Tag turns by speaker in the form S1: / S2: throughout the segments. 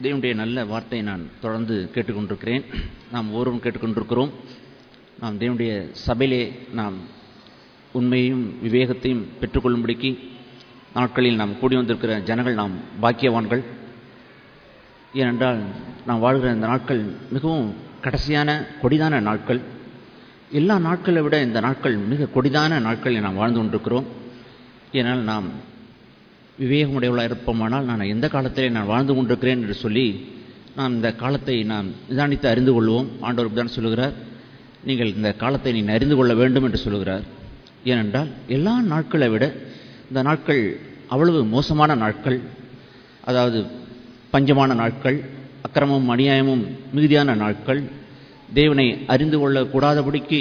S1: தேவனுடைய நல்ல வார்த்தையை நான் தொடர்ந்து கேட்டுக்கொண்டிருக்கிறேன் நாம் ஒருவரும் கேட்டுக்கொண்டிருக்கிறோம் நாம் தேவனுடைய சபையிலே நாம் உண்மையும் விவேகத்தையும் பெற்றுக்கொள்ளும்படிக்கு நாட்களில் நாம் கூடி வந்திருக்கிற ஜனங்கள் நாம் பாக்கியவான்கள் ஏனென்றால் நாம் வாழ்கிற இந்த நாட்கள் மிகவும் கடைசியான கொடிதான நாட்கள் எல்லா நாட்களை விட இந்த நாட்கள் மிக கொடிதான நாட்களில் நாம் வாழ்ந்து கொண்டிருக்கிறோம் ஏனால் நாம் விவேகமுடையவளாக இருப்போமானால் நான் எந்த காலத்திலே நான் வாழ்ந்து கொண்டிருக்கிறேன் என்று சொல்லி நாம் இந்த காலத்தை நாம் நிதானித்து அறிந்து கொள்வோம் ஆண்டவர் தான் சொல்லுகிறார் நீங்கள் இந்த காலத்தை நீ அறிந்து கொள்ள வேண்டும் என்று சொல்லுகிறார் ஏனென்றால் எல்லா நாட்களை விட இந்த நாட்கள் அவ்வளவு மோசமான நாட்கள் அதாவது பஞ்சமான நாட்கள் அக்கிரமும் அநியாயமும் மிகுதியான நாட்கள் தேவனை அறிந்து கொள்ளக்கூடாதபடிக்கு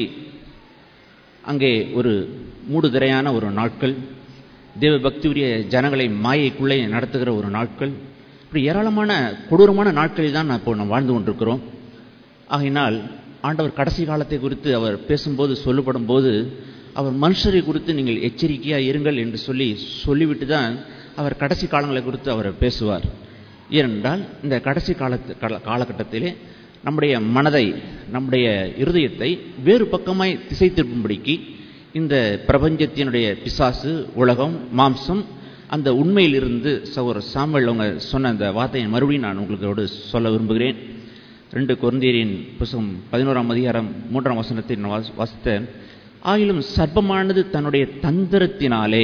S1: அங்கே ஒரு மூடுதிரையான ஒரு நாட்கள் தேவ பக்தியுரிய ஜனங்களை மாயைக்குள்ளே நடத்துகிற ஒரு நாட்கள் இப்படி ஏராளமான கொடூரமான நாட்களில் தான் இப்போ நாம் வாழ்ந்து கொண்டிருக்கிறோம் ஆகையினால் ஆண்டவர் கடைசி காலத்தை குறித்து அவர் பேசும்போது சொல்லப்படும் போது அவர் மனுஷரை குறித்து நீங்கள் எச்சரிக்கையாக இருங்கள் என்று சொல்லி சொல்லிவிட்டு தான் அவர் கடைசி காலங்களை குறித்து அவர் பேசுவார் ஏனென்றால் இந்த கடைசி காலத்து காலகட்டத்திலே நம்முடைய மனதை நம்முடைய இருதயத்தை வேறு பக்கமாய் திசை திருப்பும்படிக்கு இந்த பிரபஞ்சத்தினுடைய பிசாசு உலகம் மாம்சம் அந்த உண்மையிலிருந்து சகோதர சாம்பல் அவங்க சொன்ன அந்த வார்த்தையை மறுபடியும் நான் உங்களோடு சொல்ல விரும்புகிறேன் ரெண்டு குழந்தையரின் புஸ்தகம் பதினோராம் அதிகாரம் மூன்றாம் வசனத்தை நான் வாசித்த ஆயிலும் சர்ப்பமானது தன்னுடைய தந்திரத்தினாலே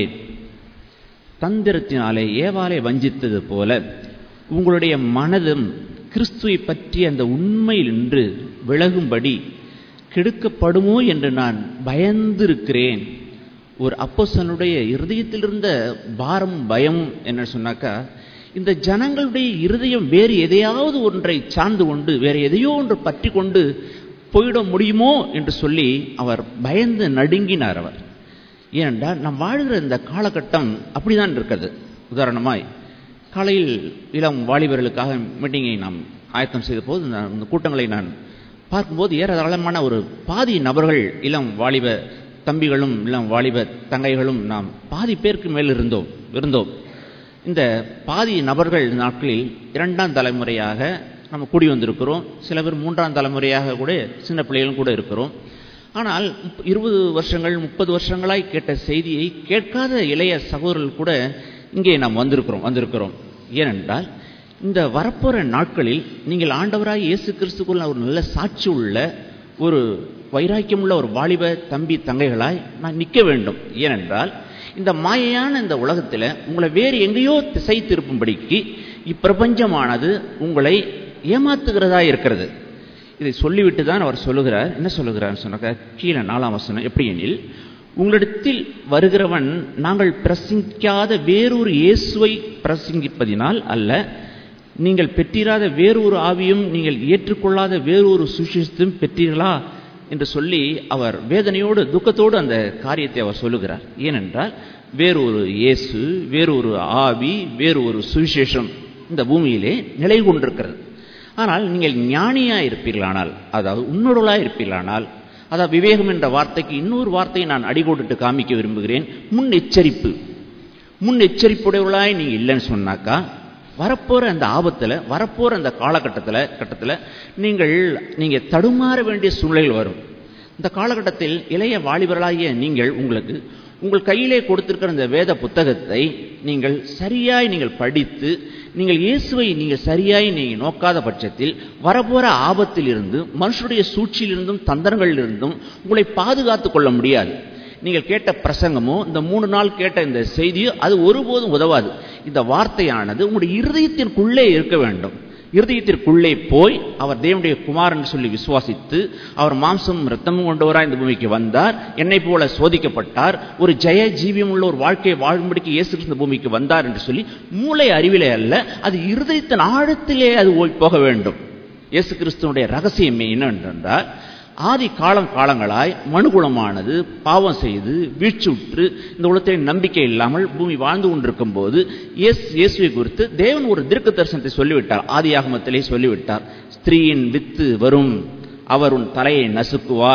S1: தந்திரத்தினாலே ஏவாலை வஞ்சித்தது போல உங்களுடைய மனதும் கிறிஸ்துவை பற்றிய அந்த உண்மையிலின்று விலகும்படி கெடுக்கப்படுமோ என்று நான் பயந்திருக்கிறேன் ஒரு அப்போசனுடைய இருதயத்தில் இருந்த பாரம் பயம் என்ன சொன்னாக்கா இந்த ஜனங்களுடைய இருதயம் வேறு எதையாவது ஒன்றை சார்ந்து கொண்டு வேறு எதையோ ஒன்று பற்றி கொண்டு போயிட முடியுமோ என்று சொல்லி அவர் பயந்து நடுங்கினார் அவர் ஏனென்றால் நாம் வாழ்கிற இந்த காலகட்டம் அப்படிதான் இருக்கிறது உதாரணமாய் காலையில் இளம் வாலிபர்களுக்காக மீட்டிங்கை நாம் ஆயத்தம் செய்த போது இந்த கூட்டங்களை நான் பார்க்கும்போது ஏராளமான ஒரு பாதி நபர்கள் இளம் வாலிப தம்பிகளும் இளம் வாலிப தங்கைகளும் நாம் பாதி பேருக்கு மேல் இருந்தோம் இருந்தோம் இந்த பாதி நபர்கள் நாட்களில் இரண்டாம் தலைமுறையாக நம்ம கூடி வந்திருக்கிறோம் சில பேர் மூன்றாம் தலைமுறையாக கூட சின்ன பிள்ளைகளும் கூட இருக்கிறோம் ஆனால் இருபது வருஷங்கள் முப்பது வருஷங்களாய் கேட்ட செய்தியை கேட்காத இளைய சகோதரர்கள் கூட இங்கே நாம் வந்திருக்கிறோம் வந்திருக்கிறோம் ஏனென்றால் இந்த வரப்போகிற நாட்களில் நீங்கள் ஆண்டவராய் இயேசு கிறிஸ்துக்குள்ள ஒரு நல்ல சாட்சி உள்ள ஒரு வைராக்கியமுள்ள ஒரு வாலிப தம்பி தங்கைகளாய் நான் நிற்க வேண்டும் ஏனென்றால் இந்த மாயையான இந்த உலகத்தில் உங்களை வேறு எங்கேயோ திசை திருப்பும்படிக்கு இப்பிரபஞ்சமானது உங்களை ஏமாத்துகிறதா இருக்கிறது இதை சொல்லிவிட்டு தான் அவர் சொல்லுகிறார் என்ன சொல்லுகிறார் சொன்னாக்க கீழே நாலாம் வசனம் எப்படி எனில் உங்களிடத்தில் வருகிறவன் நாங்கள் பிரசங்கிக்காத வேறொரு இயேசுவை பிரசங்கிப்பதினால் அல்ல நீங்கள் பெற்றிராத வேறொரு ஆவியும் நீங்கள் ஏற்றுக்கொள்ளாத வேறொரு சுசித்தும் பெற்றீர்களா என்று சொல்லி அவர் வேதனையோடு துக்கத்தோடு அந்த காரியத்தை அவர் சொல்லுகிறார் ஏனென்றால் வேறொரு இயேசு வேறொரு ஆவி வேறு ஒரு சுவிசேஷம் இந்த பூமியிலே நிலை கொண்டிருக்கிறது ஆனால் நீங்கள் ஞானியாக இருப்பீர்களானால் அதாவது உன்னுடலாக இருப்பீர்களானால் அதாவது விவேகம் என்ற வார்த்தைக்கு இன்னொரு வார்த்தையை நான் அடிகோட்டு காமிக்க விரும்புகிறேன் முன் எச்சரிப்பு முன் எச்சரிப்புடையவர்களாய் நீங்கள் இல்லைன்னு சொன்னாக்கா வரப்போகிற அந்த ஆபத்தில் வரப்போகிற அந்த காலகட்டத்தில் கட்டத்தில் நீங்கள் நீங்கள் தடுமாற வேண்டிய சூழ்நிலைகள் வரும் இந்த காலகட்டத்தில் இளைய வாலிபர்களாகிய நீங்கள் உங்களுக்கு உங்கள் கையிலே கொடுத்திருக்கிற இந்த வேத புத்தகத்தை நீங்கள் சரியாய் நீங்கள் படித்து நீங்கள் இயேசுவை நீங்கள் சரியாய் நீங்கள் நோக்காத பட்சத்தில் வரப்போகிற ஆபத்திலிருந்து மனுஷனுடைய சூழ்ச்சியிலிருந்தும் தந்திரங்களிலிருந்தும் உங்களை பாதுகாத்து கொள்ள முடியாது நீங்கள் கேட்ட பிரசங்கமோ இந்த மூணு நாள் கேட்ட இந்த செய்தியோ அது ஒருபோதும் உதவாது இந்த வார்த்தையானது உங்களுடைய இருதயத்திற்குள்ளே இருக்க வேண்டும் இருதயத்திற்குள்ளே போய் அவர் தேவனுடைய குமாரன் சொல்லி விசுவாசித்து அவர் மாம்சம் ரத்தமும் கொண்டவராக இந்த பூமிக்கு வந்தார் என்னை போல சோதிக்கப்பட்டார் ஒரு ஜெய ஜீவியம் உள்ள ஒரு வாழ்க்கையை வாழும்படிக்கு இயேசு இந்த பூமிக்கு வந்தார் என்று சொல்லி மூளை அறிவிலே அல்ல அது இருதயத்தின் ஆழத்திலே அது போக வேண்டும் இயேசு கிறிஸ்துவனுடைய ரகசியமே என்னென்றால் ஆதி காலம் காலங்களாய் மனுகுலமானது பாவம் செய்து வீழ்ச்சுற்று இந்த உலகத்தில் நம்பிக்கை இல்லாமல் பூமி வாழ்ந்து கொண்டிருக்கும் போது இயேசு இயேசுவை குறித்து தேவன் ஒரு தீர்க்க தரிசனத்தை சொல்லிவிட்டார் ஆதி ஆகமத்திலே சொல்லிவிட்டார் ஸ்திரீயின் வித்து வரும் அவர் உன் தலையை நசுக்குவார்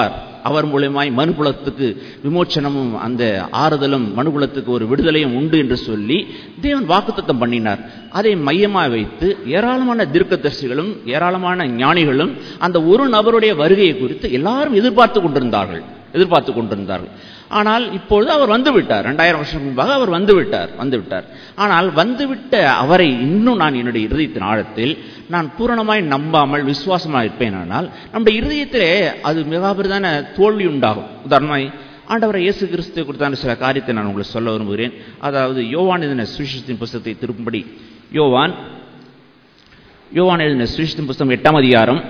S1: அவர் மூலமாய் மனுகுலத்துக்கு விமோச்சனமும் அந்த ஆறுதலும் மனுகுலத்துக்கு ஒரு விடுதலையும் உண்டு என்று சொல்லி தேவன் வாக்குத்தத்தம் பண்ணினார் அதை மையமாக வைத்து ஏராளமான தீர்க்கதரிசிகளும் ஏராளமான ஞானிகளும் அந்த ஒரு நபருடைய வருகையை குறித்து எல்லாரும் எதிர்பார்த்து கொண்டிருந்தார்கள் எதிர்பார்த்து கொண்டிருந்தார்கள் ஆனால் இப்பொழுது அவர் வந்து விட்டார் ரெண்டாயிரம் வருஷம் முன்பாக அவர் வந்து விட்டார் வந்து விட்டார் ஆனால் வந்துவிட்ட அவரை இன்னும் நான் என்னுடைய இருதயத்தின் ஆழத்தில் நான் பூரணமாய் நம்பாமல் விசுவாசமாக இருப்பேனானால் நம்முடைய இருதயத்திலே அது மிகப்பெரிதான தோல்வி உண்டாகும் உதாரணமாய் ஆண்டவரை இயேசு கிறிஸ்து குறித்தான சில காரியத்தை நான் உங்களுக்கு சொல்ல விரும்புகிறேன் அதாவது யோவான் எழுதின சுவிசேஷத்தின் புஸ்தகத்தை திருப்பும்படி யோவான் யோவான் எழுதின சுவிசேஷத்தின் புஸ்தகம் எட்டாம் அதிகாரம்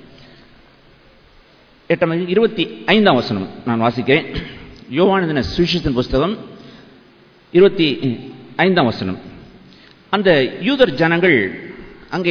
S1: எட்டாம் அதிகாரம் இருபத்தி ஐந்தாம் வசனம் நான் வாசிக்கிறேன் யோவான் எழுதின சுவிசேஷத்தின் புஸ்தகம் இருபத்தி ஐந்தாம் வசனம் அந்த யூதர் ஜனங்கள் அங்கே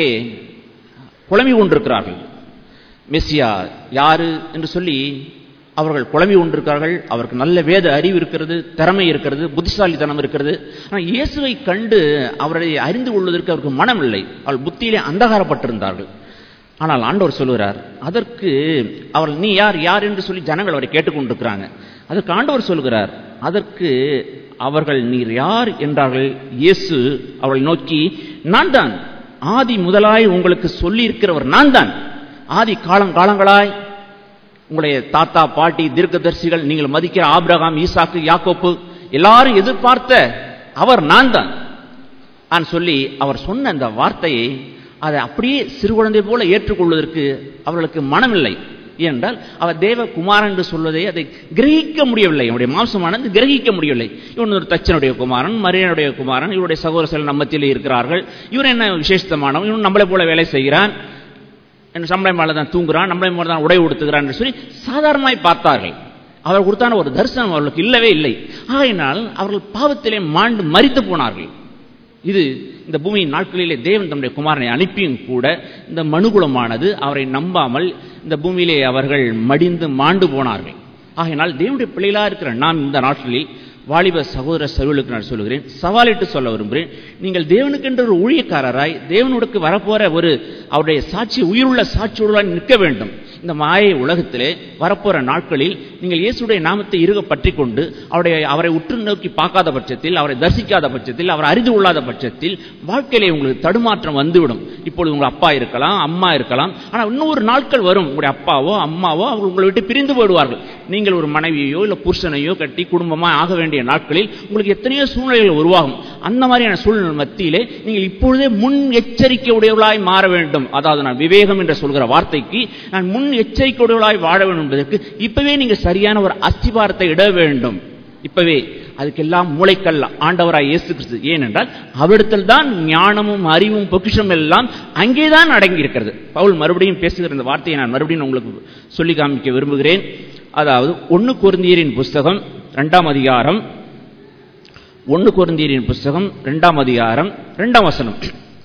S1: குழம்பி கொண்டிருக்கிறார்கள் மெஸ்ஸியா யாரு என்று சொல்லி அவர்கள் குழம்பி கொண்டிருக்கிறார்கள் அவருக்கு நல்ல வேத அறிவு இருக்கிறது திறமை இருக்கிறது புத்திசாலித்தனம் இருக்கிறது ஆனால் இயேசுவை கண்டு அவரை அறிந்து கொள்வதற்கு அவருக்கு மனம் இல்லை அவள் புத்தியிலே அந்தகாரப்பட்டிருந்தார்கள் ஆனால் ஆண்டவர் சொல்லுகிறார் அதற்கு அவர் நீ யார் யார் என்று சொல்லி ஜனங்கள் அவரை கேட்டுக்கொண்டிருக்கிறாங்க அதற்கு ஆண்டவர் சொல்கிறார் அதற்கு அவர்கள் நீர் யார் என்றார்கள் இயேசு அவளை நோக்கி நான் தான் ஆதி முதலாய் உங்களுக்கு சொல்லி இருக்கிறவர் நான் தான் ஆதி காலம் காலங்களாய் உங்களுடைய தாத்தா பாட்டி தீர்க்கதரிசிகள் நீங்கள் மதிக்கிற ஆபிரகாம் ஈசாக்கு யாக்கோப்பு எல்லாரும் எதிர்பார்த்த அவர் நான் தான் நான் சொல்லி அவர் சொன்ன அந்த வார்த்தையை அதை அப்படியே சிறு குழந்தை போல ஏற்றுக்கொள்வதற்கு அவர்களுக்கு மனமில்லை ஏனென்றால் அவர் தேவகுமாரன் என்று சொல்வதை அதை கிரகிக்க முடியவில்லை இவனுடைய மாம்சமானது கிரகிக்க முடியவில்லை இவன் ஒரு தச்சனுடைய குமாரன் மரியனுடைய குமாரன் இவருடைய சகோதர சில நம்மத்தில் இருக்கிறார்கள் இவன் என்ன விசேஷமானவன் இவன் நம்மளை போல வேலை செய்கிறான் என் சம்பளை மேலே தான் தூங்குறான் நம்மளை மேலே தான் உடை உடுத்துகிறான் என்று சொல்லி சாதாரணமாய் பார்த்தார்கள் அவர் கொடுத்தான ஒரு தரிசனம் அவர்களுக்கு இல்லவே இல்லை ஆகையினால் அவர்கள் பாவத்திலே மாண்டு மறித்து போனார்கள் இது இந்த பூமியின் நாட்களிலே தேவன் தம்முடைய குமாரனை அனுப்பியும் கூட இந்த மனுகுலமானது அவரை நம்பாமல் இந்த பூமியிலே அவர்கள் மடிந்து மாண்டு போனார்கள் ஆகையினால் தேவனுடைய பிள்ளைகளாக இருக்கிற நாம் இந்த நாட்களில் வாலிப சகோதர சருளுக்கு நான் சொல்லுகிறேன் சவாலிட்டு சொல்ல விரும்புகிறேன் நீங்கள் தேவனுக்கென்று ஒரு ஊழியக்காரராய் தேவனுக்கு வரப்போற ஒரு அவருடைய சாட்சி உயிருள்ள சாட்சியுடன் நிற்க வேண்டும் இந்த மாயை உலகத்திலே வரப்போற நாட்களில் நீங்கள் இயேசுடைய நாமத்தை இருக பற்றி கொண்டு அவருடைய அவரை உற்று நோக்கி பார்க்காத பட்சத்தில் அவரை தரிசிக்காத பட்சத்தில் அவரை அறிந்து கொள்ளாத பட்சத்தில் வாழ்க்கையிலே உங்களுக்கு தடுமாற்றம் வந்துவிடும் இப்பொழுது உங்கள் அப்பா இருக்கலாம் அம்மா இருக்கலாம் ஆனால் இன்னொரு நாட்கள் வரும் உங்களுடைய அப்பாவோ அம்மாவோ அவங்க உங்களை விட்டு பிரிந்து போயிடுவார்கள் நீங்கள் ஒரு மனைவியோ இல்லை புருஷனையோ கட்டி குடும்பமாக ஆக வேண்டிய நாட்களில் உங்களுக்கு எத்தனையோ சூழ்நிலைகள் உருவாகும் அந்த மாதிரியான சூழ்நிலை மத்தியிலே நீங்கள் இப்பொழுதே முன் எச்சரிக்கை உடையவளாய் மாற வேண்டும் அதாவது நான் விவேகம் என்று சொல்கிற வார்த்தைக்கு நான் முன் எச்சரிக்கை உடையவளாய் வாழ வேண்டும் என்பதற்கு இப்பவே நீங்கள் சரியான ஒரு அஸ்திபாரத்தை இட வேண்டும் இப்பவே அதுக்கெல்லாம் மூளைக்கல் ஆண்டவராய் இயேசு கிறிஸ்து ஏனென்றால் அவரிடத்தில் தான் ஞானமும் அறிவும் பொக்கிஷம் எல்லாம் அங்கேதான் அடங்கி இருக்கிறது பவுல் மறுபடியும் பேசுகிற இந்த வார்த்தையை நான் மறுபடியும் உங்களுக்கு சொல்லி காமிக்க விரும்புகிறேன் அதாவது ஒன்னு குருந்தியரின் புஸ்தகம் இரண்டாம் அதிகாரம் ஒன்னு குருந்தியரின் புஸ்தகம் இரண்டாம் அதிகாரம் இரண்டாம் வசனம்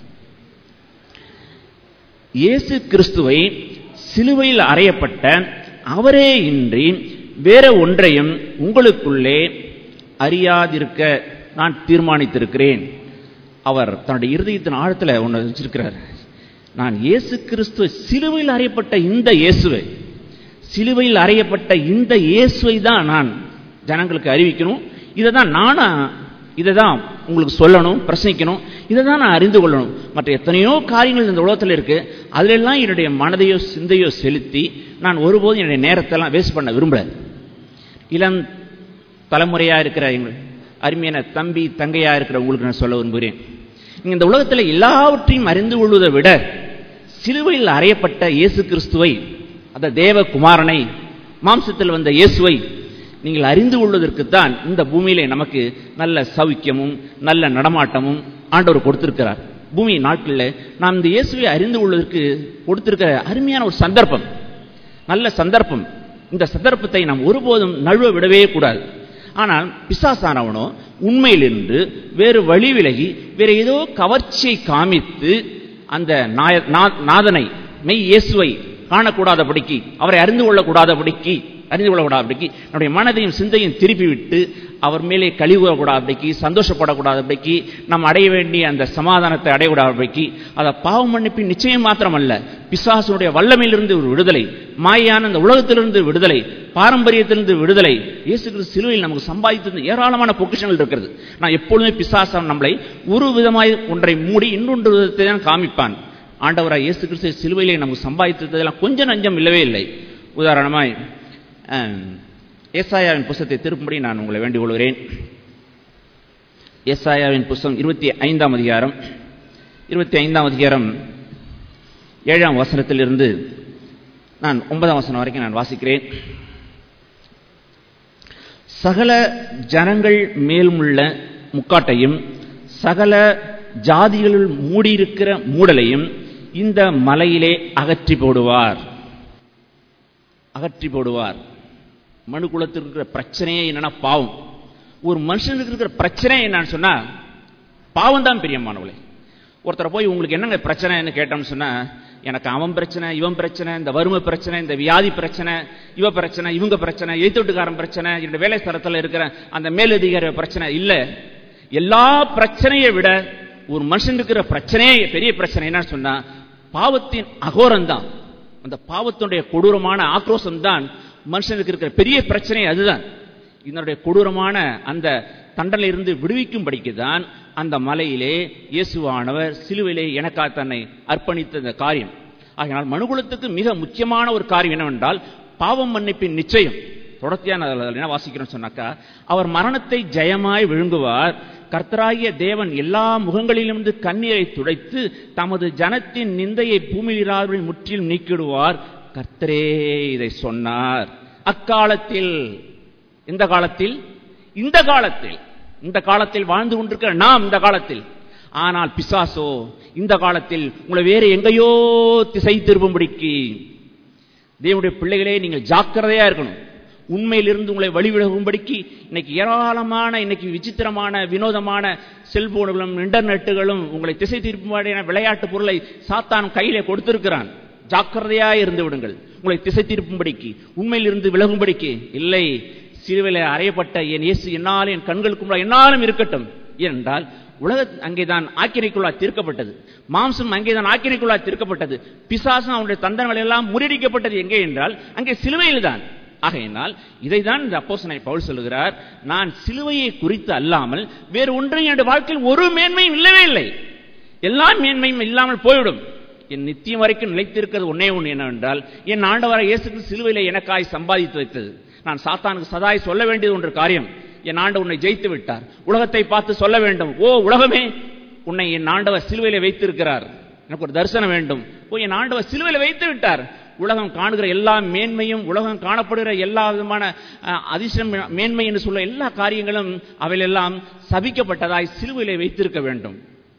S1: இயேசு கிறிஸ்துவை சிலுவையில் அறையப்பட்ட அவரே இன்றி வேற ஒன்றையும் உங்களுக்குள்ளே அறியாதிருக்க நான் தீர்மானித்திருக்கிறேன் அவர் தன்னுடைய இருதயத்தின் ஆழத்தில் ஒன்று வச்சிருக்கிறார் நான் இயேசு கிறிஸ்துவ சிலுவையில் அறையப்பட்ட இந்த இயேசுவை சிலுவையில் அறையப்பட்ட இந்த இயேசுவை தான் நான் ஜனங்களுக்கு அறிவிக்கணும் இதை தான் நானா இதை தான் உங்களுக்கு சொல்லணும் பிரசங்கிக்கணும் இதை தான் நான் அறிந்து கொள்ளணும் மற்ற எத்தனையோ காரியங்கள் இந்த உலகத்தில் இருக்கு அதிலெல்லாம் என்னுடைய மனதையோ சிந்தையோ செலுத்தி நான் ஒருபோதும் என்னுடைய நேரத்தெல்லாம் வேஸ்ட் பண்ண விரும்பல இளம் தலைமுறையாக இருக்கிற எங்கள் அருமையான தம்பி தங்கையாக இருக்கிற உங்களுக்கு நான் சொல்ல விரும்புகிறேன் நீங்கள் இந்த உலகத்தில் எல்லாவற்றையும் அறிந்து கொள்வதை விட சிலுவையில் அறையப்பட்ட இயேசு கிறிஸ்துவை அந்த தேவகுமாரனை மாம்சத்தில் வந்த இயேசுவை நீங்கள் அறிந்து கொள்வதற்குத்தான் இந்த பூமியிலே நமக்கு நல்ல சௌக்கியமும் நல்ல நடமாட்டமும் ஆண்டவர் கொடுத்திருக்கிறார் பூமி நாட்களில் நாம் இந்த இயேசுவை அறிந்து கொள்வதற்கு கொடுத்திருக்கிற அருமையான ஒரு சந்தர்ப்பம் நல்ல சந்தர்ப்பம் இந்த சந்தர்ப்பத்தை நாம் ஒருபோதும் நழுவ விடவே கூடாது ஆனால் பிசாசானவனோ உண்மையிலிருந்து வேறு வழி விலகி வேறு ஏதோ கவர்ச்சியை காமித்து அந்த நாதனை மெய் இயேசுவை காணக்கூடாதபடிக்கு அவரை அறிந்து கொள்ளக்கூடாதபடிக்கு அறிந்து கொள்ளக்கூடாதபடிக்கு நம்முடைய மனதையும் சிந்தையும் திருப்பி விட்டு அவர் மேலே கழிவுகூடாதபடிக்கு சந்தோஷப்படக்கூடாதபடிக்கு நாம் அடைய வேண்டிய அந்த சமாதானத்தை அடையக்கூடாதபடிக்கு அதை பாவ மன்னிப்பின் நிச்சயம் மாத்திரமல்ல பிசாசனுடைய வல்லமையிலிருந்து ஒரு விடுதலை மாயான அந்த உலகத்திலிருந்து விடுதலை பாரம்பரியத்திலிருந்து விடுதலை இயேசு கிறிஸ்து சிலுவையில் நமக்கு சம்பாதித்திருந்த ஏராளமான பொக்கிஷங்கள் இருக்கிறது நான் எப்பொழுதுமே பிசாசம் நம்மளை ஒரு விதமாய் ஒன்றை மூடி இன்னொன்று விதத்தை தான் காமிப்பான் ஆண்டவராய் இயேசு கிறிஸ்து சிலுவையிலே நமக்கு சம்பாதித்ததெல்லாம் கொஞ்சம் நஞ்சம் இல்லவே இல்லை உதாரணமாய் ஏசாயாவின் புஸ்தத்தை திருப்பும்படி நான் உங்களை வேண்டிக் கொள்கிறேன் ஏசாயாவின் புஸ்தகம் இருபத்தி ஐந்தாம் அதிகாரம் இருபத்தி ஐந்தாம் அதிகாரம் ஏழாம் வசனத்திலிருந்து நான் ஒன்பதாம் வசனம் வரைக்கும் நான் வாசிக்கிறேன் சகல ஜனங்கள் மேலுமுள்ள முக்காட்டையும் சகல ஜாதிகளுள் மூடியிருக்கிற மூடலையும் இந்த மலையிலே அகற்றி போடுவார் அகற்றி போடுவார் மனு குலத்தில் இருக்கிற பிரச்சனையே என்னன்னா பாவம் ஒரு மனுஷனுக்கு இருக்கிற பிரச்சனை என்னன்னு சொன்னா பாவம் தான் பிரியமானவளே ஒருத்தரை போய் உங்களுக்கு என்னங்க பிரச்சனைன்னு கேட்டோம்னு சொன்னா எனக்கு அவன் பிரச்சனை இவன் பிரச்சனை இந்த வறுமை பிரச்சனை இந்த வியாதி பிரச்சனை இவ பிரச்சனை இவங்க பிரச்சனை எய்த்தொட்டுக்காரன் பிரச்சனை என்னோட வேலை ஸ்தலத்தில் இருக்கிற அந்த மேலதிகார பிரச்சனை இல்ல எல்லா பிரச்சனையை விட ஒரு மனுஷன் இருக்கிற பிரச்சனையே பெரிய பிரச்சனை என்னன்னு சொன்னா பாவத்தின் அகோரம் தான் அந்த பாவத்தினுடைய கொடூரமான ஆக்ரோஷம் தான் மனுஷனுக்கு இருக்கிற பெரிய பிரச்சனை அதுதான் இதனுடைய கொடூரமான அந்த தண்டனை இருந்து விடுவிக்கும்படிக்கு தான் அந்த மலையிலே இயேசுவானவர் சிலுவிலே எனக்கா தன்னை அர்ப்பணித்த இந்த காரியம் ஆகையால் மனுகுலத்துக்கு மிக முக்கியமான ஒரு காரியம் என்னவென்றால் பாவம் மன்னிப்பின் நிச்சயம் தொடர்ச்சியான என்ன வாசிக்கிறோம் சொன்னாக்கா அவர் மரணத்தை ஜெயமாய் விழுங்குவார் கர்த்தராகிய தேவன் எல்லா முகங்களிலிருந்து கண்ணீரை துடைத்து தமது ஜனத்தின் நிந்தையை பூமியிலார்கள் முற்றிலும் நீக்கிடுவார் கர்த்தரே இதை சொன்னார் அக்காலத்தில் இந்த காலத்தில் இந்த காலத்தில் இந்த காலத்தில் வாழ்ந்து கொண்டிருக்கிற நாம் இந்த காலத்தில் ஆனால் பிசாசோ இந்த காலத்தில் உங்களை வேற எங்கேயோ திசை திரும்பும்படிக்கு தேவனுடைய பிள்ளைகளே நீங்கள் ஜாக்கிரதையா இருக்கணும் உண்மையிலிருந்து உங்களை வழிவிலகும்படிக்கு இன்னைக்கு ஏராளமான இன்னைக்கு விசித்திரமான வினோதமான செல்போன்களும் இன்டர்நெட்டுகளும் உங்களை திசை திருப்பும்படியான விளையாட்டு பொருளை சாத்தான் கையிலே கொடுத்திருக்கிறான் ஜாக்கிரதையா இருந்து விடுங்கள் உங்களை திசை திருப்பும்படிக்கு உண்மையிலிருந்து விலகும்படிக்கு இல்லை சிலுவையில் அறையப்பட்ட என் இயேசு என்னால் என் கண்களுக்கு முன்னால் என்னாலும் இருக்கட்டும் ஏனென்றால் உலக அங்கேதான் ஆக்கிரைக்குள்ளாய் தீர்க்கப்பட்டது மாம்சம் அங்கேதான் ஆக்கிரைக்குள்ளாய் தீர்க்கப்பட்டது பிசாசம் அவனுடைய தந்தனங்கள் எல்லாம் முறியடிக்கப்பட்டது எங்கே என்றால் அங்கே சிலுவையில் தான் ஆகையினால் இதைதான் இந்த அப்போசனை பவுல் சொல்லுகிறார் நான் சிலுவையை குறித்து அல்லாமல் வேறு ஒன்றையும் என்னுடைய வாழ்க்கையில் ஒரு மேன்மையும் இல்லவே இல்லை எல்லா மேன்மையும் இல்லாமல் போய்விடும் என் நித்தியம் வரைக்கும் நிலைத்திருக்கிறது ஒன்னே ஒன்று என்னவென்றால் என் ஆண்டவரை இயேசுக்கு சிலுவையில் எனக்காய் சம்பாதித்து வைத்தது நான் சாத்தானுக்கு சதாய் சொல்ல வேண்டியது ஒன்று காரியம் என் ஆண்டு உன்னை ஜெயித்து விட்டார் உலகத்தை பார்த்து சொல்ல வேண்டும் ஓ உலகமே உன்னை என் ஆண்டவர் சிலுவையில வைத்திருக்கிறார் எனக்கு ஒரு தரிசனம் வேண்டும் ஓ என் ஆண்டவர் சிலுவையில வைத்து விட்டார் உலகம் காணுகிற எல்லா மேன்மையும் உலகம் காணப்படுகிற எல்லா விதமான அதிர்ஷ்டம் மேன்மை என்று சொல்ல எல்லா காரியங்களும் அவையெல்லாம் சபிக்கப்பட்டதாய் சிலுவையிலே வைத்திருக்க வேண்டும்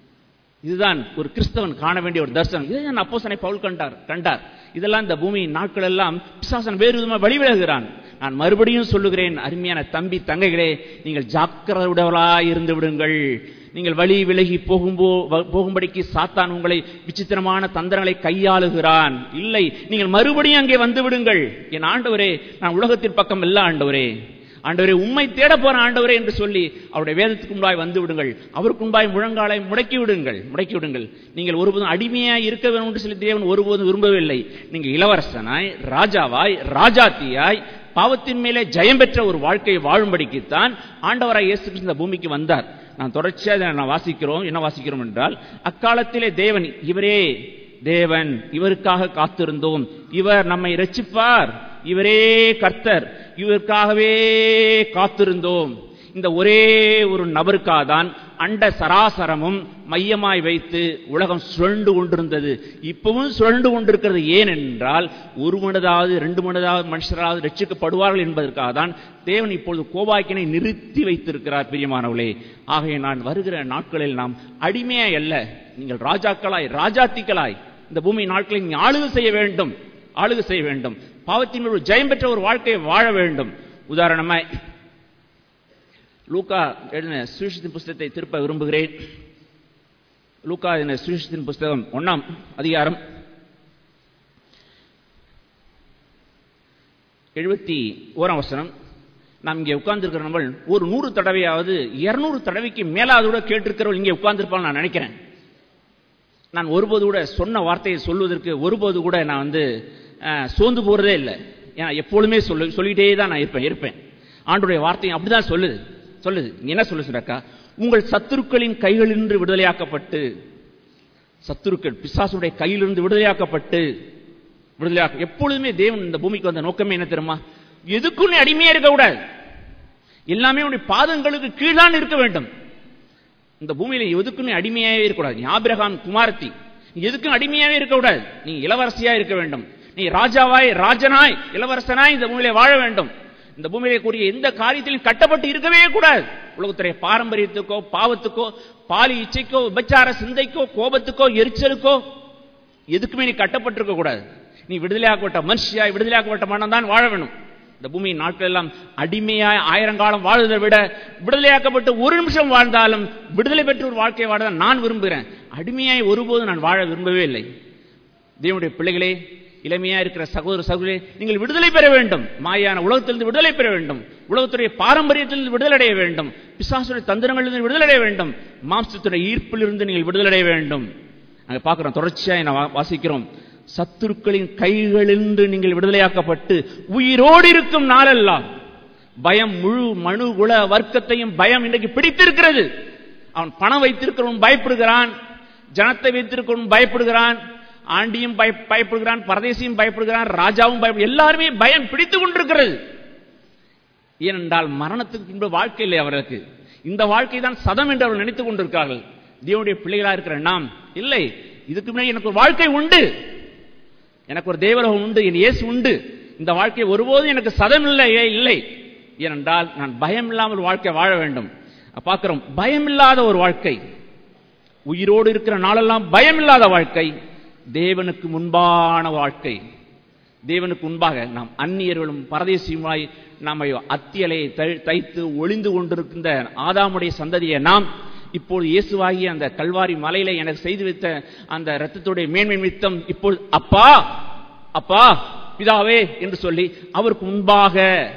S1: இதுதான் ஒரு கிறிஸ்தவன் காண வேண்டிய ஒரு தரிசனம் இதை நான் அப்போசனை பவுல் கண்டார் கண்டார் இதெல்லாம் இந்த பூமியின் நாட்கள் எல்லாம் பிசாசன் வேறு விதமாக வழிவிலகுகிறான் நான் மறுபடியும் சொல்லுகிறேன் அருமையான தம்பி தங்கைகளே நீங்கள் ஜாக்கிரதையுடவளாய் இருந்து விடுங்கள் நீங்கள் வழி விலகி போகும்போ போகும்படிக்கு சாத்தான் உங்களை விசித்திரமான தந்திரங்களை கையாளுகிறான் இல்லை நீங்கள் மறுபடியும் அங்கே வந்து விடுங்கள் என் ஆண்டவரே நான் உலகத்தின் பக்கம் இல்ல ஆண்டவரே ஆண்டவரே உண்மை தேட போற ஆண்டவரே என்று சொல்லி அவருடைய வேதத்துக்கு முன்பாய் வந்து விடுங்கள் அவருக்கு முன்பாய் முழங்காலை முடக்கி விடுங்கள் முடக்கி விடுங்கள் நீங்கள் ஒருபோதும் அடிமையாய் இருக்க வேண்டும் என்று சொல்லி தேவன் ஒருபோதும் விரும்பவில்லை நீங்கள் இளவரசனாய் ராஜாவாய் ராஜாத்தியாய் பாவத்தின் மேலே ஜெயம் பெற்ற ஒரு வாழ்க்கையை வாழும்படிக்குத்தான் ஆண்டவராய் இயேசு கிறிஸ்து இந்த பூமிக்கு வந்தார் நான் தொடர்ச்சியாக நான் வாசிக்கிறோம் என்ன வாசிக்கிறோம் என்றால் அக்காலத்திலே தேவன் இவரே தேவன் இவருக்காக காத்திருந்தோம் இவர் நம்மை ரட்சிப்பார் இவரே கர்த்தர் இவருக்காகவே காத்திருந்தோம் இந்த ஒரே ஒரு நபருக்காக தான் அண்ட சராசரமும் மையமாய் வைத்து உலகம் சுழண்டு கொண்டிருந்தது இப்பவும் சுழண்டு கொண்டிருக்கிறது ஏனென்றால் ஒரு மனதாவது ரெண்டு மனதாவது மனுஷராவது ரட்சிக்கப்படுவார்கள் என்பதற்காக தான் தேவன் இப்பொழுது கோபாக்கினை நிறுத்தி வைத்திருக்கிறார் பிரியமானவர்களே ஆகைய நான் வருகிற நாட்களில் நாம் அடிமையாய் அல்ல நீங்கள் ராஜாக்களாய் ராஜாத்திகளாய் இந்த பூமி நாட்களில் நீங்க ஆளுகை செய்ய வேண்டும் ஆளுகை செய்ய வேண்டும் பாவத்தின் ஒரு ஜெயம் பெற்ற ஒரு வாழ்க்கையை வாழ வேண்டும் உதாரணமாய் லூக்கா எழுதின சுவிசத்தின் புஸ்தகத்தை திருப்ப விரும்புகிறேன் லூக்கா எழுதின சுவிசத்தின் புஸ்தகம் ஒன்னாம் அதிகாரம் எழுபத்தி ஓராம் வசனம் நாம் இங்கே உட்கார்ந்துருக்கிற நம்ம ஒரு நூறு தடவையாவது இருநூறு தடவைக்கு மேலாவது கூட கேட்டிருக்கிறவள் இங்கே உட்கார்ந்துருப்பாள் நான் நினைக்கிறேன் நான் ஒருபோது கூட சொன்ன வார்த்தையை சொல்வதற்கு ஒருபோது கூட நான் வந்து அஹ், சோர்ந்து போறதே இல்லை ஏன்னா எப்பொழுதுமே சொல்லு சொல்லிட்டே தான் நான் இருப்பேன் இருப்பேன் ஆண்டுடைய வார்த்தை அப்படிதான் சொல்லுது சொல்லுது இங்க என்ன சொல்லு சொல்றாக்கா உங்கள் சத்துருக்களின் கைகளிலிருந்து விடுதலையாக்கப்பட்டு சத்துருக்கள் பிசாசுடைய கையிலிருந்து விடுதலையாக்கப்பட்டு விடுதலையாக்க எப்பொழுதுமே தேவன் இந்த பூமிக்கு வந்த நோக்கமே என்ன தெரியுமா எதுக்கும் நீ அடிமையா இருக்க கூடாது எல்லாமே உன்னுடைய பாதங்களுக்கு கீழான் இருக்க வேண்டும் இந்த பூமியில எதுக்கும் நீ அடிமையாவே இருக்கக்கூடாது நீ ஆபிரகாம் குமாரத்தி நீ எதுக்கும் அடிமையாவே இருக்கக்கூடாது நீ இளவரசியா இருக்க வேண்டும் நீ ராஜாவாய் ராஜனாய் இளவரசனாய் இந்த பூமியில வாழ வேண்டும் இந்த பூமியிலே கூடிய எந்த காரியத்திலும் கட்டப்பட்டு இருக்கவே கூடாது உலகத்துடைய பாரம்பரியத்துக்கோ பாவத்துக்கோ பாலி இச்சைக்கோ விபச்சார சிந்தைக்கோ கோபத்துக்கோ எரிச்சலுக்கோ எதுக்குமே நீ கட்டப்பட்டிருக்க கூடாது நீ விடுதலையாக்கப்பட்ட மனுஷியாய் விடுதலையாக்கப்பட்ட மனம் தான் வாழ வேணும் இந்த பூமியின் நாட்கள் எல்லாம் அடிமையாய் ஆயிரங்காலம் வாழ்வதை விட விடுதலையாக்கப்பட்டு ஒரு நிமிஷம் வாழ்ந்தாலும் விடுதலை பெற்ற ஒரு வாழ்க்கை வாழ நான் விரும்புகிறேன் அடிமையாய் ஒருபோதும் நான் வாழ விரும்பவே இல்லை தேவனுடைய பிள்ளைகளே இளமையா இருக்கிற சகோதர சகோதரே நீங்கள் விடுதலை பெற வேண்டும் மாயான உலகத்திலிருந்து விடுதலை பெற வேண்டும் உலகத்துடைய பாரம்பரியத்திலிருந்து விடுதலை அடைய வேண்டும் பிசாசுடைய தந்திரங்களிலிருந்து விடுதலை அடைய வேண்டும் மாம்சத்துடைய ஈர்ப்பிலிருந்து நீங்கள் விடுதலை அடைய வேண்டும் நாங்க பார்க்கிறோம் தொடர்ச்சியா நான் வா- வாசிக்கிறோம் சத்துருக்களின் கைகளிலிருந்து நீங்கள் விடுதலையாக்கப்பட்டு உயிரோடு இருக்கும் நாளெல்லாம் பயம் முழு மனு குல வர்க்கத்தையும் பயம் இன்றைக்கு பிடித்திருக்கிறது அவன் பணம் வைத்திருக்கிறவன் பயப்படுகிறான் ஜனத்தை வைத்திருக்கிறவன் பயப்படுகிறான் ஆண்டியும் பய பயப்படுகிறான் பரதேசியும் பயப்படுகிறான் ராஜாவும் பயப்படு எல்லாருமே பயம் பிடித்துக் கொண்டிருக்கிறது ஏனென்றால் மரணத்துக்கு பின்பு வாழ்க்கை இல்லை அவர்களுக்கு இந்த வாழ்க்கை தான் சதம் என்று அவர்கள் நினைத்துக் கொண்டிருக்கிறார்கள் தேவனுடைய பிள்ளைகளா இருக்கிற நாம் இல்லை இதுக்கு முன்னாடி எனக்கு ஒரு வாழ்க்கை உண்டு எனக்கு ஒரு தேவலோகம் உண்டு என் இயேசு உண்டு இந்த வாழ்க்கை ஒருபோதும் எனக்கு சதம் இல்லையே இல்லை ஏனென்றால் நான் பயம் இல்லாமல் வாழ்க்கை வாழ வேண்டும் பார்க்கிறோம் பயம் இல்லாத ஒரு வாழ்க்கை உயிரோடு இருக்கிற நாளெல்லாம் பயம் இல்லாத வாழ்க்கை தேவனுக்கு முன்பான வாழ்க்கை தேவனுக்கு முன்பாக நாம் அந்நியர்களும் பரதேசியுமாய் நம்மை அத்தியலையை தை- தைத்து ஒளிந்து கொண்டிருக்கின்ற ஆதாமுடைய சந்ததியை நாம் இப்போது இயேசுவாகிய அந்த கல்வாரி மலையில எனக்கு செய்து வைத்த அந்த இரத்தத்துடைய மேன்மை நிமித்தம் இப்போது அப்பா அப்பா பிதாவே என்று சொல்லி அவருக்கு முன்பாக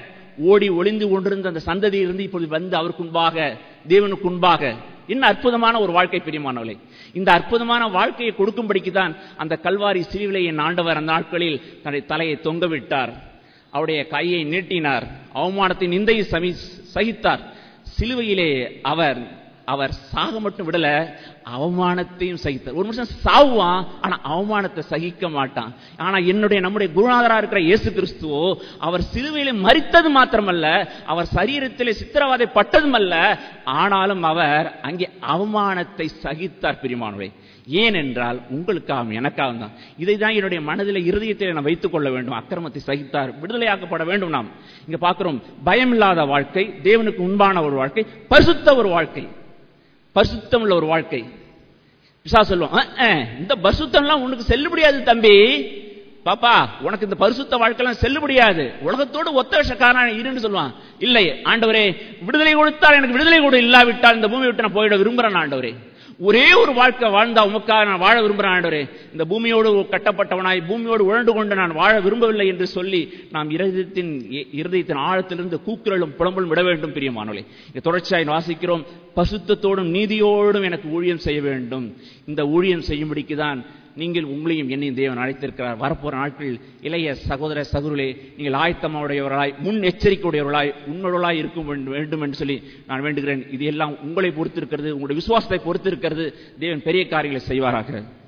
S1: ஓடி ஒளிந்து கொண்டிருந்த அந்த சந்ததியிலிருந்து இப்பொழுது வந்து அவருக்கு முன்பாக தேவனுக்கு முன்பாக என்ன அற்புதமான ஒரு வாழ்க்கை பிரியமானவர்களே இந்த அற்புதமான வாழ்க்கையை கொடுக்கும்படிக்கு தான் அந்த கல்வாரி சிலுவிலை என் ஆண்டவர் அந்த நாட்களில் தன்னுடைய தலையை தொங்க விட்டார் அவருடைய கையை நீட்டினார் அவமானத்தின் நிந்தையை சமி சகித்தார் சிலுவையிலே அவர் அவர் சாக மட்டும் விடல அவமானத்தையும் சகித்தார் ஒரு மனுஷன் சாவுவான் ஆனா அவமானத்தை சகிக்க மாட்டான் ஆனா என்னுடைய நம்முடைய குருநாதரா இருக்கிற இயேசு கிறிஸ்துவோ அவர் சிலுவையிலே மரித்தது மாத்திரமல்ல அவர் சரீரத்திலே சித்திரவாதை பட்டதுமல்ல ஆனாலும் அவர் அங்கே அவமானத்தை சகித்தார் பிரிமானவை ஏனென்றால் உங்களுக்காகவும் எனக்காகவும் தான் இதை தான் என்னுடைய மனதில் இருதயத்தில் நான் வைத்துக் கொள்ள வேண்டும் அக்கிரமத்தை சகித்தார் விடுதலையாக்கப்பட வேண்டும் நாம் இங்க பார்க்கிறோம் பயமில்லாத வாழ்க்கை தேவனுக்கு முன்பான ஒரு வாழ்க்கை பரிசுத்த ஒரு வாழ்க்கை பரிசுத்தம் உள்ள ஒரு வாழ்க்கை பிசா சொல்லுவான் "அஹ், அஹ், இந்த பரிசுத்தம்லாம் உனக்கு செல்லுபடியாது தம்பி பாப்பா உனக்கு இந்த பரிசுத்த வாழ்க்கைலாம் செல்லுபடியாது உலகத்தோடு ஒத்த விஷக்காரன் இருன்னு சொல்லுவான் இல்லை ஆண்டவரே விடுதலை கொடுத்தால் எனக்கு விடுதலை கொடு இல்லாவிட்டால் இந்த பூமியை விட்டு நான் போயிட விரும்புறேன் ஆண்டவரே ஒரே ஒரு வாழ்க்கை வாழ்ந்தா உமக்காக நான் வாழ விரும்புகிறேன் ஆண்டவரே இந்த பூமியோடு கட்டப்பட்டவனாய் பூமியோடு உழண்டு கொண்டு நான் வாழ விரும்பவில்லை என்று சொல்லி நாம் இருதயத்தின் இருதயத்தின் ஆழத்திலிருந்து கூக்குரலும் புலம்பலும் விட வேண்டும் பிரியமானவர்களே இங்க தொடர்ச்சியாய் வாசிக்கிறோம் பசுத்தத்தோடும் நீதியோடும் எனக்கு ஊழியம் செய்ய வேண்டும் இந்த ஊழியம் செய்யும்படிக்கு தான் நீங்கள் உங்களையும் என்னையும் தேவன் அழைத்திருக்கிறார் வரப்போற நாட்களில் இளைய சகோதர சகோதரர்களே நீங்கள் ஆயத்தமுடையவர்களாய் முன் எச்சரிக்கையுடையவர்களாய் உன்னோடலாய் இருக்கும் வேண்டும் வேண்டும் என்று சொல்லி நான் வேண்டுகிறேன் இது எல்லாம் உங்களை பொறுத்திருக்கிறது உங்களுடைய விசுவாசத்தை பொறுத்திருக்கிறது தேவன் பெரிய காரியங்களை செய்வாராக